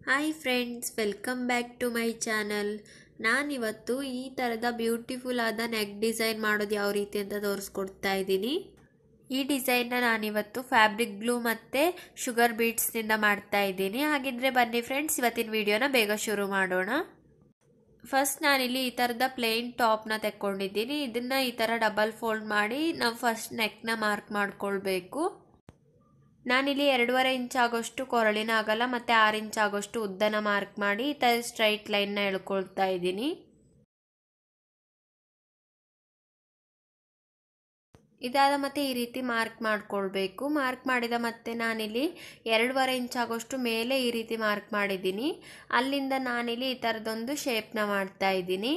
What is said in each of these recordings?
hi friends welcome back to my channel ನಾನಿವತ್ತು ಈ ಥರದ ಬ್ಯೂಟಿಫುಲ್ ಆದ ನೆಕ್ ಡಿಸೈನ್ ಮಾಡೋದು ಯಾವ ರೀತಿ ಅಂತ ತೋರಿಸ್ಕೊಡ್ತಾ ಇದ್ದೀನಿ ಈ ಡಿಸೈನ್ನ ನಾನಿವತ್ತು ಫ್ಯಾಬ್ರಿಕ್ ಗ್ಲೂ ಮತ್ತು ಶುಗರ್ ಬೀಟ್ಸ್ನಿಂದ ಮಾಡ್ತಾ ಇದ್ದೀನಿ ಹಾಗಿದ್ರೆ ಬನ್ನಿ ಫ್ರೆಂಡ್ಸ್ ಇವತ್ತಿನ ವಿಡಿಯೋನ ಬೇಗ ಶುರು ಮಾಡೋಣ ಫಸ್ಟ್ ನಾನಿಲ್ಲಿ ಈ ಥರದ ಪ್ಲೇನ್ ಟಾಪ್ನ ತೆಕ್ಕೊಂಡಿದ್ದೀನಿ ಇದನ್ನು ಈ ಥರ ಡಬಲ್ ಫೋಲ್ಡ್ ಮಾಡಿ ನಾವು ಫಸ್ಟ್ ನೆಕ್ನ ಮಾರ್ಕ್ ಮಾಡ್ಕೊಳ್ಬೇಕು ನಾನಿಲ್ಲಿ ಎರಡೂವರೆ ಇಂಚ್ ಆಗೋಷ್ಟು ಕೊರಳಿನ ಆಗಲ್ಲ ಮತ್ತು ಆರು ಇಂಚ್ ಆಗೋಷ್ಟು ಉದ್ದನ ಮಾರ್ಕ್ ಮಾಡಿ ಈ ಥರ ಸ್ಟ್ರೈಟ್ ಲೈನ್ನ ಎಳ್ಕೊಳ್ತಾ ಇದ್ದೀನಿ ಇದಾದ ಮತ್ತೆ ಈ ರೀತಿ ಮಾರ್ಕ್ ಮಾಡ್ಕೊಳ್ಬೇಕು ಮಾರ್ಕ್ ಮಾಡಿದ ಮತ್ತೆ ನಾನಿಲ್ಲಿ ಎರಡೂವರೆ ಇಂಚ್ ಆಗೋಷ್ಟು ಮೇಲೆ ಈ ರೀತಿ ಮಾರ್ಕ್ ಮಾಡಿದ್ದೀನಿ ಅಲ್ಲಿಂದ ನಾನಿಲ್ಲಿ ಈ ಥರದೊಂದು ಶೇಪ್ನ ಮಾಡ್ತಾ ಇದ್ದೀನಿ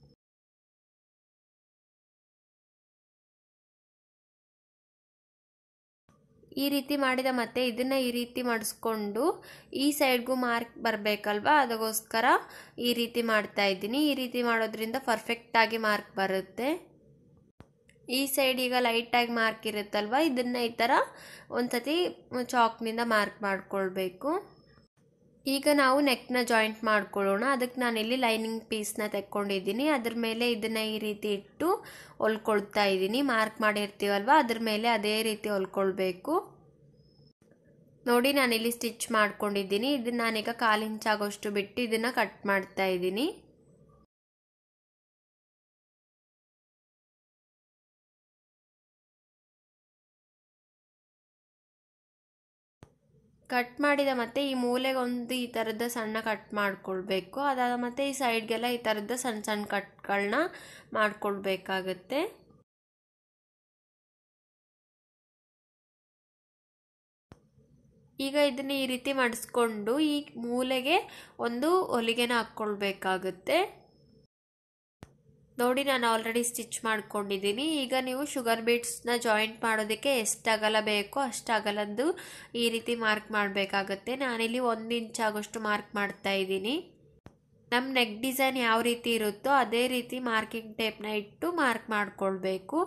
ಈ ರೀತಿ ಮಾಡಿದ ಮತ್ತೆ ಇದನ್ನು ಈ ರೀತಿ ಮಾಡಿಸ್ಕೊಂಡು ಈ ಸೈಡ್ಗೂ ಮಾರ್ಕ್ ಬರಬೇಕಲ್ವಾ ಅದಕ್ಕೋಸ್ಕರ ಈ ರೀತಿ ಮಾಡ್ತಾ ಇದ್ದೀನಿ ಈ ರೀತಿ ಮಾಡೋದ್ರಿಂದ ಪರ್ಫೆಕ್ಟಾಗಿ ಮಾರ್ಕ್ ಬರುತ್ತೆ ಈ ಸೈಡ್ ಈಗ ಲೈಟಾಗಿ ಮಾರ್ಕ್ ಇರುತ್ತಲ್ವ ಇದನ್ನು ಈ ಥರ ಒಂದ್ಸತಿ ಚಾಕ್ನಿಂದ ಮಾರ್ಕ್ ಮಾಡ್ಕೊಳ್ಬೇಕು ಈಗ ನಾವು ನೆಕ್ನ ಜಾಯಿಂಟ್ ಮಾಡ್ಕೊಳ್ಳೋಣ ಅದಕ್ಕೆ ನಾನಿಲ್ಲಿ ಲೈನಿಂಗ್ ಪೀಸ್ನ ತೆಕ್ಕೊಂಡಿದ್ದೀನಿ ಅದ್ರ ಮೇಲೆ ಇದನ್ನು ಈ ರೀತಿ ಇಟ್ಟು ಹೊಲ್ಕೊಳ್ತಾ ಇದ್ದೀನಿ ಮಾರ್ಕ್ ಮಾಡಿರ್ತೀವಲ್ವ ಅದ್ರ ಮೇಲೆ ಅದೇ ರೀತಿ ಹೊಲ್ಕೊಳ್ಬೇಕು ನೋಡಿ ನಾನಿಲ್ಲಿ ಸ್ಟಿಚ್ ಮಾಡ್ಕೊಂಡಿದ್ದೀನಿ ಇದನ್ನು ನಾನೀಗ ಕಾಲು ಇಂಚಾಗೋಷ್ಟು ಬಿಟ್ಟು ಇದನ್ನು ಕಟ್ ಮಾಡ್ತಾ ಇದ್ದೀನಿ ಕಟ್ ಮಾಡಿದ ಮತ್ತೆ ಈ ಮೂಲೆಗೆ ಒಂದು ಈ ಥರದ ಸಣ್ಣ ಕಟ್ ಮಾಡ್ಕೊಳ್ಬೇಕು ಅದಾದ ಮತ್ತೆ ಈ ಸೈಡ್ಗೆಲ್ಲ ಈ ಥರದ ಸಣ್ಣ ಸಣ್ಣ ಕಟ್ಗಳನ್ನ ಮಾಡ್ಕೊಳ್ಬೇಕಾಗತ್ತೆ ಈಗ ಇದನ್ನ ಈ ರೀತಿ ಮಾಡಿಸ್ಕೊಂಡು ಈ ಮೂಲೆಗೆ ಒಂದು ಹೊಲಿಗೆನ ಹಾಕ್ಕೊಳ್ಬೇಕಾಗುತ್ತೆ ನೋಡಿ ನಾನು ಆಲ್ರೆಡಿ ಸ್ಟಿಚ್ ಮಾಡ್ಕೊಂಡಿದ್ದೀನಿ ಈಗ ನೀವು ಶುಗರ್ ಬೀಟ್ಸ್ನ ಜಾಯಿಂಟ್ ಮಾಡೋದಕ್ಕೆ ಎಷ್ಟು ಅಗಲ ಬೇಕೋ ಅಷ್ಟು ಅಗಲದ್ದು ಈ ರೀತಿ ಮಾರ್ಕ್ ಮಾಡಬೇಕಾಗತ್ತೆ ನಾನಿಲ್ಲಿ ಒಂದು ಇಂಚ್ ಆಗೋಷ್ಟು ಮಾರ್ಕ್ ಮಾಡ್ತಾ ಇದ್ದೀನಿ ನಮ್ಮ ನೆಕ್ ಡಿಸೈನ್ ಯಾವ ರೀತಿ ಇರುತ್ತೋ ಅದೇ ರೀತಿ ಮಾರ್ಕಿಂಗ್ ಟೇಪ್ನ ಇಟ್ಟು ಮಾರ್ಕ್ ಮಾಡಿಕೊಳ್ಬೇಕು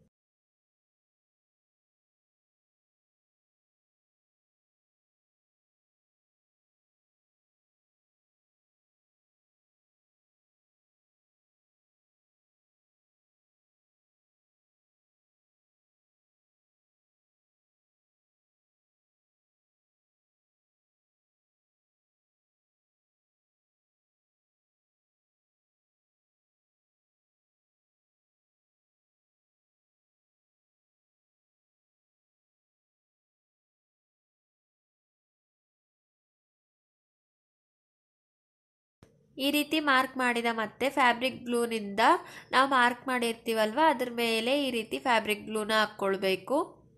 ಈ ರೀತಿ ಮಾರ್ಕ್ ಮಾಡಿದ ಮತ್ತೆ ಫ್ಯಾಬ್ರಿಕ್ ಗ್ಲೂನಿಂದ ನಾವು ಮಾರ್ಕ್ ಮಾಡಿರ್ತೀವಲ್ವ ಅದ್ರ ಮೇಲೆ ಈ ರೀತಿ ಫ್ಯಾಬ್ರಿಕ್ ಗ್ಲೂನ ಹಾಕ್ಕೊಳ್ಬೇಕು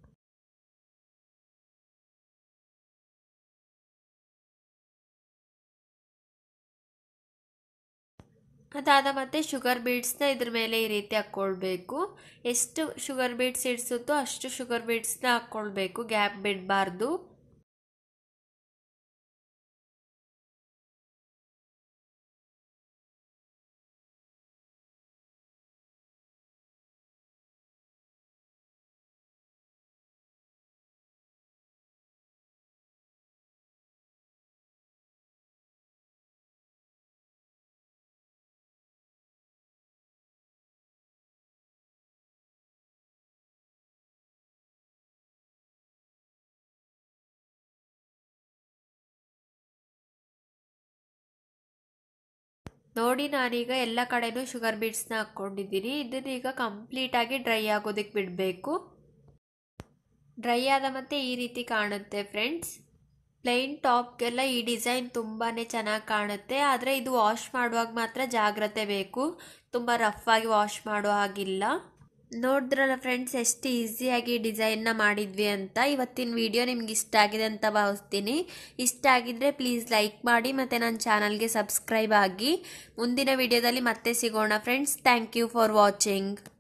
ಅದಾದ ಮತ್ತೆ ಶುಗರ್ ಬೀಡ್ಸ್ನ ಇದ್ರ ಮೇಲೆ ಈ ರೀತಿ ಹಾಕ್ಕೊಳ್ಬೇಕು ಎಷ್ಟು ಶುಗರ್ ಬೀಡ್ಸ್ ಇಡಿಸುತ್ತೋ ಅಷ್ಟು ಶುಗರ್ ಬೀಡ್ಸ್ನ ಹಾಕ್ಕೊಳ್ಬೇಕು ಗ್ಯಾಪ್ ಬಿಡಬಾರ್ದು ನೋಡಿ ನಾನೀಗ ಎಲ್ಲ ಕಡೆನೂ ಶುಗರ್ ಬೀಟ್ಸ್ನ ಹಾಕ್ಕೊಂಡಿದ್ದೀನಿ ಇದನ್ನ ಈಗ ಕಂಪ್ಲೀಟಾಗಿ ಡ್ರೈ ಆಗೋದಕ್ಕೆ ಬಿಡಬೇಕು ಡ್ರೈ ಆದ ಮತ್ತೆ ಈ ರೀತಿ ಕಾಣುತ್ತೆ ಫ್ರೆಂಡ್ಸ್ ಪ್ಲೈನ್ ಟಾಪ್ಗೆಲ್ಲ ಈ ಡಿಸೈನ್ ತುಂಬಾ ಚೆನ್ನಾಗಿ ಕಾಣುತ್ತೆ ಆದರೆ ಇದು ವಾಶ್ ಮಾಡುವಾಗ ಮಾತ್ರ ಜಾಗ್ರತೆ ಬೇಕು ತುಂಬ ರಫ್ ಆಗಿ ವಾಶ್ ಮಾಡೋ ಹಾಗಿಲ್ಲ ನೋಡಿದ್ರಲ್ಲ ಫ್ರೆಂಡ್ಸ್ ಎಷ್ಟು ಈಸಿಯಾಗಿ ಡಿಸೈನ್ನ ಮಾಡಿದ್ವಿ ಅಂತ ಇವತ್ತಿನ ವಿಡಿಯೋ ನಿಮ್ಗೆ ಇಷ್ಟ ಆಗಿದೆ ಅಂತ ಭಾವಿಸ್ತೀನಿ ಇಷ್ಟ ಆಗಿದ್ರೆ ಪ್ಲೀಸ್ ಲೈಕ್ ಮಾಡಿ ಮತ್ತು ನನ್ನ ಚಾನಲ್ಗೆ ಸಬ್ಸ್ಕ್ರೈಬ್ ಆಗಿ ಮುಂದಿನ ವಿಡಿಯೋದಲ್ಲಿ ಮತ್ತೆ ಸಿಗೋಣ friends thank you for watching